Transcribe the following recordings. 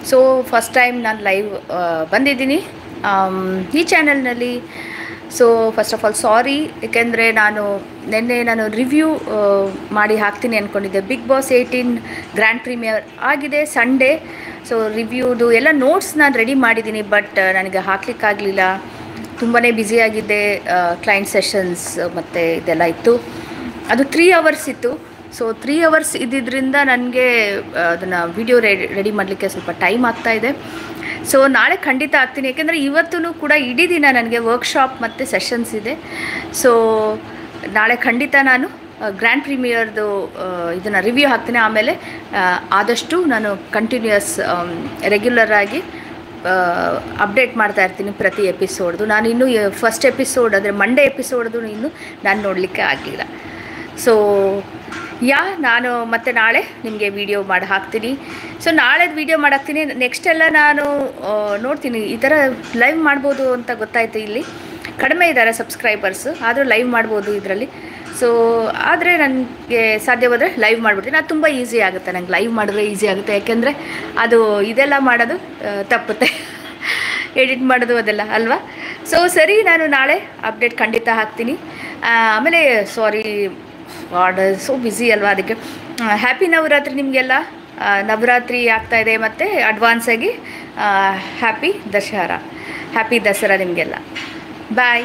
so first time ನಾನು live ಬಂದಿದ್ದೀನಿ um, ಈ ಚಾನಲ್ನಲ್ಲಿ so first of all sorry ಏಕೆಂದರೆ ನಾನು ನಿನ್ನೆ ನಾನು ರಿವ್ಯೂ ಮಾಡಿ ಹಾಕ್ತೀನಿ ಅಂದ್ಕೊಂಡಿದ್ದೆ Bigg Boss eighteen grand premiere ಆಗಿದೆ ಸಂಡೇ ಸೊ ರಿವ್ಯೂದು ಎಲ್ಲ ನೋಟ್ಸ್ ನಾನು ರೆಡಿ ಮಾಡಿದ್ದೀನಿ ಬಟ್ ನನಗೆ ಹಾಕ್ಲಿಕ್ಕಾಗಲಿಲ್ಲ ತುಂಬಾ ಬ್ಯುಸಿಯಾಗಿದ್ದೆ ಕ್ಲೈಂಟ್ ಸೆಷನ್ಸ್ ಮತ್ತು ಇದೆಲ್ಲ ಇತ್ತು ಅದು ತ್ರೀ ಅವರ್ಸ್ ಇತ್ತು ಸೊ ತ್ರೀ ಅವರ್ಸ್ ಇದ್ದಿದ್ದರಿಂದ ನನಗೆ ಅದನ್ನು ವಿಡಿಯೋ ರೆಡಿ ರೆಡಿ ಮಾಡಲಿಕ್ಕೆ ಸ್ವಲ್ಪ ಟೈಮ್ ಆಗ್ತಾ ಇದೆ ಸೊ ನಾಳೆ ಖಂಡಿತ ಆಗ್ತೀನಿ ಯಾಕೆಂದರೆ ಇವತ್ತೂ ಕೂಡ ಇಡೀ ದಿನ ನನಗೆ ವರ್ಕ್ಶಾಪ್ ಮತ್ತು ಸೆಷನ್ಸ್ ಇದೆ ಸೊ ನಾಳೆ ಖಂಡಿತ ನಾನು ಗ್ರ್ಯಾಂಡ್ ಪ್ರೀಮಿಯರ್ದು ಇದನ್ನು ರಿವ್ಯೂ ಹಾಕ್ತೀನಿ ಆಮೇಲೆ ಆ, ಆದಷ್ಟು ನಾನು ಕಂಟಿನ್ಯೂಯಸ್ ರೆಗ್ಯುಲರ್ ಆಗಿ ಅಪ್ಡೇಟ್ ಮಾಡ್ತಾ ಇರ್ತೀನಿ ಪ್ರತಿ ಎಪಿಸೋಡ್ದು ನಾನು ಇನ್ನೂ ಫಸ್ಟ್ ಎಪಿಸೋಡ್ ಅಂದರೆ ಮಂಡೇ ಎಪಿಸೋಡ್ದು ಇನ್ನು ನಾನು ನೋಡಲಿಕ್ಕೆ ಆಗಲಿಲ್ಲ ಸೊ ಯಾ ನಾನು ಮತ್ತೆ ನಾಳೆ ನಿಮಗೆ ವಿಡಿಯೋ ಮಾಡಿ ಹಾಕ್ತೀನಿ ಸೊ ನಾಳೆದು ವಿಡಿಯೋ ಮಾಡಾಕ್ತೀನಿ ನೆಕ್ಸ್ಟ್ ಎಲ್ಲ ನಾನು ಆ, ನೋಡ್ತೀನಿ ಈ ಥರ ಲೈವ್ ಮಾಡ್ಬೋದು ಅಂತ ಗೊತ್ತಾಯ್ತು ಇಲ್ಲಿ ಕಡಿಮೆ ಇದ್ದಾರೆ ಸಬ್ಸ್ಕ್ರೈಬರ್ಸ್ ಆದರೂ ಲೈವ್ ಮಾಡ್ಬೋದು ಇದರಲ್ಲಿ ಸೊ ಆದರೆ ನನಗೆ ಸಾಧ್ಯವಾದರೆ ಲೈವ್ ಮಾಡಿಬಿಡ್ತೀನಿ ಅದು ತುಂಬ ಈಸಿ ಆಗುತ್ತೆ ನಂಗೆ ಲೈವ್ ಮಾಡಿದ್ರೆ ಈಸಿ ಆಗುತ್ತೆ ಯಾಕೆಂದರೆ ಅದು ಇದೆಲ್ಲ ಮಾಡೋದು ಆ, ತಪ್ಪುತ್ತೆ ಎಡಿಟ್ ಮಾಡೋದು ಅದೆಲ್ಲ ಅಲ್ವಾ ಸೊ ಸರಿ ನಾನು ನಾಳೆ ಅಪ್ಡೇಟ್ ಖಂಡಿತ ಹಾಕ್ತೀನಿ ಆ, ಆಮೇಲೆ ಸಾರಿ ವಾರ್ಡ್ ಸೋ ಬ್ಯುಸಿ ಅಲ್ವಾ ಅದಕ್ಕೆ ಹ್ಯಾಪಿ ನವರಾತ್ರಿ ನಿಮಗೆಲ್ಲ ಆ, ನವರಾತ್ರಿ ಆಗ್ತಾ ಇದೆ ಮತ್ತು ಅಡ್ವಾನ್ಸ್ ಆಗಿ ಹ್ಯಾಪಿ ದಶಹರ ಹ್ಯಾಪಿ ದಸರಾ ನಿಮಗೆಲ್ಲ ಬಾಯ್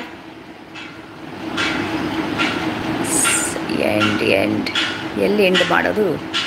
ಎಂಡ್ ಎಂಡ್ ಎಲ್ಲಿ ಎಂಡ್ ಮಾಡೋದು